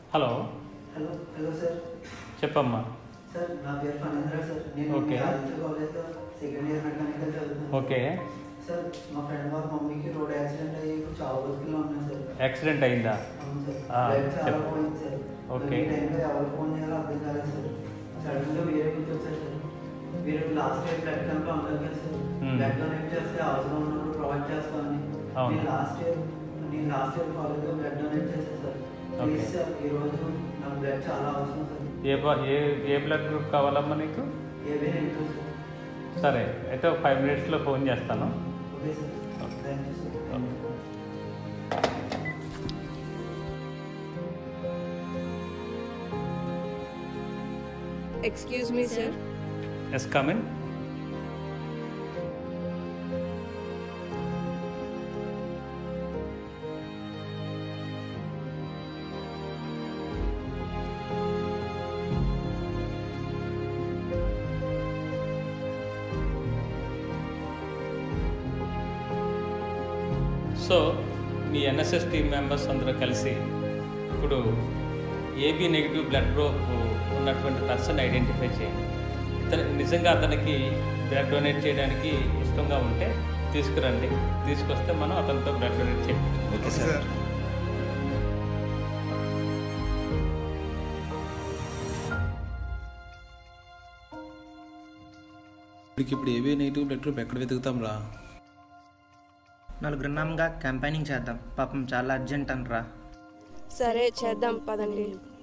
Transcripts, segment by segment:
Hello hello hello sir చెప్పమ్మా sir నా పేరు ఫణేంద్ర సార్ నేను ఓకే. ఆదిత్య కాలేజ్లో సెకండ్ ఇయర్ మెకానికల్ చదువుతున్నాను ఓకే సార్ మా ఫ్రెండ్ వాళ్ళ మమ్మీకి రోడ్ యాక్సిడెంట్ అయ్యి ఇప్పుడు చాలా బతుకులు ఉన్నాయి సార్ యాక్సిడెంట్ అయిందా అవును సార్ ఆ, బ్లడ్ చాలా చెప్పు. పోయింది సార్ ఓకే. ఈ టైంలో ఎవరు ఫోన్ చేయాలో అర్థం కాలేదు సార్ సడన్గా వేరే గుర్తొచ్చారు సార్ మీరు లాస్ట్ ఇయర్ బ్లడ్ క్యాంప్లో అన్నారు కదా సార్ Hmm. బ్లడ్ డొనేట్ చేస్తే అవసరం ఉన్నప్పుడు ప్రొవైడ్ చేస్తామని అవును. నేను లాస్ట్ ఇయర్ నేను లాస్ట్ ఇయర్ కాలేజ్లో బ్లడ్ డొనేట్ చేశాను సార్ ప్లీజ్ ఓకే. సార్ ఈరోజు నాకు బ్లడ్ చాలా అవసరం సార్ ఏ బ- ఏ ఏ బ్లడ్ గ్రూప్ కావాలమ్మా నీకు ఏవే నెగిటివ్ సార్ సరే అయితే ఒక ఫైవ్ మినిట్స్లో ఫోన్ చేస్తాను okay sir thank you sir Excuse me, sir. Yes come in so మీ ఎన్ఎస్ఎస్ టీమ్ మెంబర్స్ అందరూ కలిసి ఇప్పుడు ఏబీ నెగిటివ్ బ్లడ్ గ్రూప్ ఉన్నటువంటి పర్సన్ ఐడెంటిఫై చేయండి ఇతను నిజంగా అతనికి బ్లడ్ డొనేట్ చేయడానికి ఇష్టంగా ఉంటే తీసుకురండి తీసుకొస్తే మనం అతనితో బ్లడ్ డొనేట్ చేయండి ఓకే సార్ ఇప్పటికి ఇప్పుడు ఏవీ నెగిటివ్ బ్లడ్ గ్రూప్ ఎక్కడ వెతుకుతాం రా నలుగురున్నాంగా క్యాంపైనింగ్ చేద్దాం పాపం చాలా అర్జెంట్ అనరా సరే చేద్దాం పదండి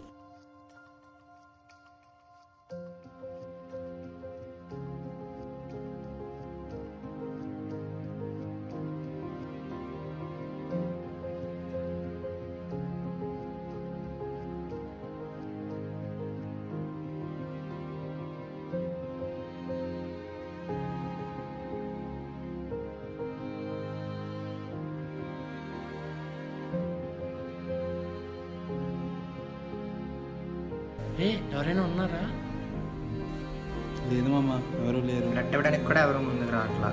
ఏ ఎవరైనా ఉన్నారా లేదు మామ ఎవరు లేరు బ్లడ్ ఇవ్వడానికి కూడా ఎవరు ముందుకు రావట్లా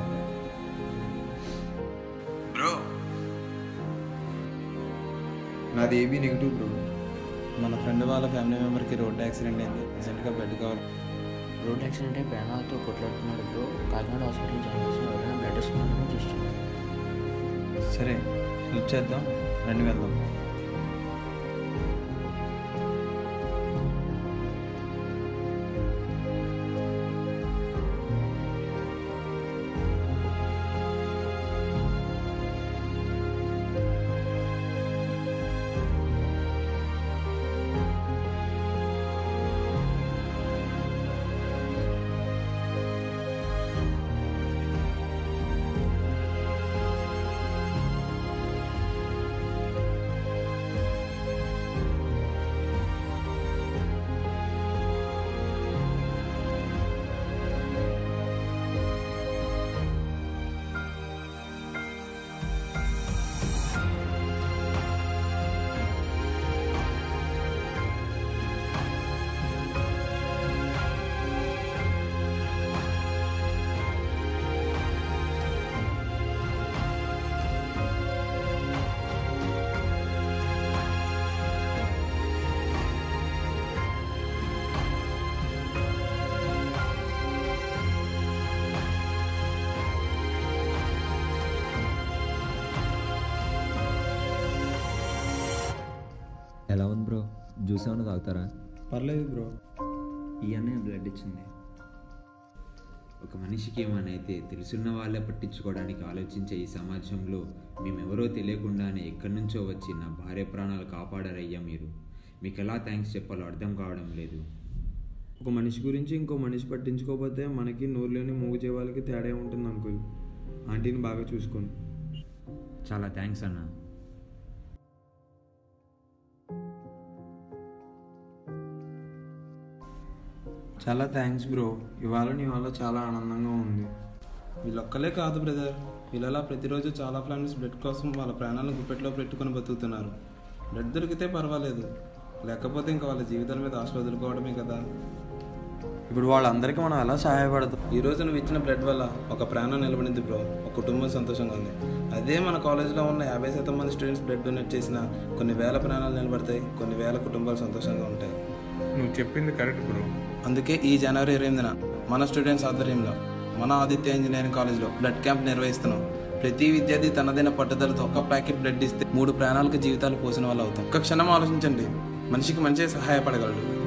బ్రో నాది ఏబీ నెగిటివ్ బ్రో మన ఫ్రెండ్ వాళ్ళ ఫ్యామిలీ మెంబర్కి రోడ్ యాక్సిడెంట్ అయింది రీసెంట్గా బ్లడ్ కావాలి రోడ్ యాక్సిడెంట్ అయి ప్రాణాలతో కొట్లాడుతున్నాడు బ్రో కాకినాడ హాస్పిటల్ జాయిన్ చేసిన ఎవరైనా బ్లడ్ ఇస్తున్నారని చూస్తున్నాను సరే హెల్ప్ చేద్దాం రండి వెళ్దాం ఎలా ఉంది బ్రో జ్యూస్ ఏమైనా తాగుతారా పర్లేదు బ్రో ఈ అన్నయ్య బ్లడ్ ఇచ్చింది ఒక మనిషికి ఏమైనా అయితే తెలుసున్న వాళ్ళే పట్టించుకోవడానికి ఆలోచించే ఈ సమాజంలో మేమెవరో తెలియకుండానే ఎక్కడి నుంచో వచ్చి నా భార్య ప్రాణాలు కాపాడారయ్యా మీరు మీకు ఎలా థ్యాంక్స్ చెప్పాలో అర్థం కావడం లేదు ఒక మనిషి గురించి ఇంకో మనిషి పట్టించుకోకపోతే మనకి నోరు లేని మూగు చేవాళ్ళకి తేడా ఉంటుంది అంకుల్ ఆంటీని బాగా చూసుకోండి చాలా థ్యాంక్స్ అన్న చాలా థ్యాంక్స్ బ్రో ఇవాళ నీ వల్ల చాలా ఆనందంగా ఉంది వీళ్ళొక్కలే కాదు బ్రదర్ వీళ్ళలా ప్రతిరోజు చాలా ఫ్యామిలీస్ బ్లడ్ కోసం వాళ్ళ ప్రాణాలను గుప్పెట్లో పెట్టుకొని బతుకుతున్నారు బ్లడ్ దొరికితే పర్వాలేదు లేకపోతే ఇంకా వాళ్ళ జీవితాల మీద ఆశ వదులుకోవడమే కదా ఇప్పుడు వాళ్ళందరికీ మనం ఎలా సహాయపడతాం ఈ రోజు నువ్వు ఇచ్చిన బ్లడ్ వల్ల ఒక ప్రాణం నిలబడింది బ్రో ఒక కుటుంబం సంతోషంగా ఉంది అదే మన కాలేజీలో ఉన్న యాభై శాతం మంది స్టూడెంట్స్ బ్లడ్ డొనేట్ చేసిన కొన్ని వేల ప్రాణాలు నిలబడతాయి కొన్ని వేల కుటుంబాలు సంతోషంగా ఉంటాయి నువ్వు చెప్పింది కరెక్ట్ బ్రో అందుకే ఈ జనవరి ఇరవై ఎనిమిదిన మన స్టూడెంట్స్ ఆధ్వర్యంలో మన ఆదిత్య ఇంజనీరింగ్ కాలేజ్లో బ్లడ్ క్యాంప్ నిర్వహిస్తున్నాం ప్రతి విద్యార్థి తనదైన పట్టుదలతో ఒక ప్యాకెట్ బ్లడ్ ఇస్తే మూడు ప్రాణాలకు జీవితాలు పోసిన వాళ్ళు అవుతాం ఒక క్షణం ఆలోచించండి మనిషికి మంచి సహాయపడగలడు